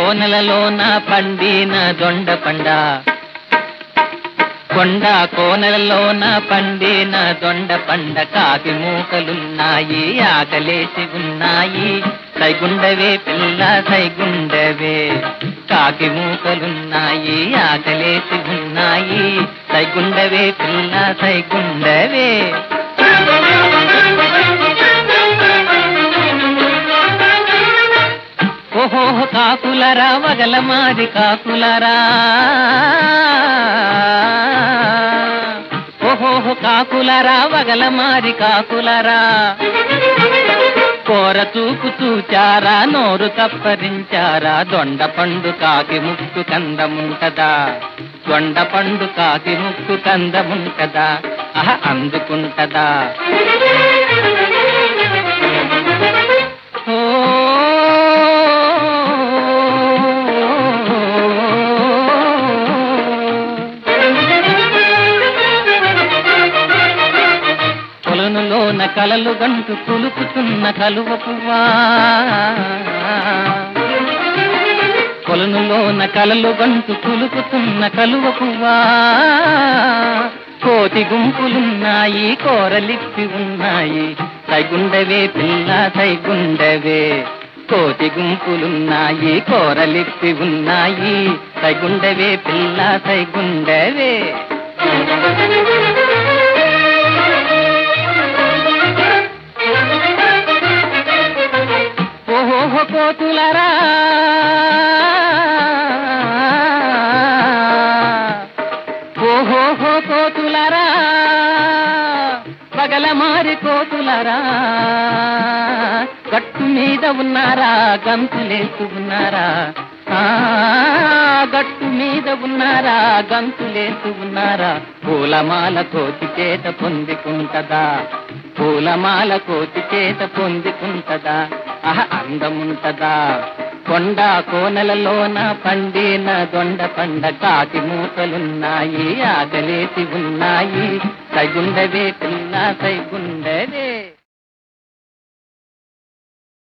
కోనలలోన పండిన దొండ పండ కొండ కోనలలోన పండిన దొండ పండ కాకి మూకలున్నాయి ఆకలేసి ఉన్నాయి సైగుండవే పిల్ల సైగుండవే కాకి మూకలున్నాయి ఆకలేసి ఉన్నాయి సైగుండవే పిల్ల సైగుండవే ఓహో కాకులరా వగల మాది కాకులరా ఓహో కాకులరా వగల మాది కాకులరా కోర చూపు చూచారా నోరు తప్పరించారా దొండ పండు కాకి ముక్కు కందముంటదా దొండ పండు కాకి ముక్కు కందముంటదా అహ అందుకుంటదా ఓ కొలనులోన కలలు గంటు కులుకుతున్న కలువ పువ్వా కొలనులోన కలలు గంటు కులుకుతున్న కలువ పువ్వా కోటి గుంపులున్నాయి కోరలిప్పి ఉన్నాయి సైగుండవే పిల్ల సైగుండవే కోటి గుంపులున్నాయి కోరలిప్పి ఉన్నాయి సైగుండవే పిల్ల సైగుండవే ఓహో కోతులరా ఓహో కోతులరా పగల మారి కోతులరా గట్టు మీద ఉన్నారా గంతులేస్తూ ఉన్నారా ఆ గట్టు మీద ఉన్నారా గంతులేస్తూ ఉన్నారా పూలమాల కోతి చేత పొందుకుంటదా పూలమాల కోతి చేత పొందుకుంటదా అహ అందముంటదా కొండ కోనలలోన పండిన దొండ పండ కాకి మూకలున్నాయి ఆకలేసి ఉన్నాయి సైగుండవే పిల్ల సైగుండవే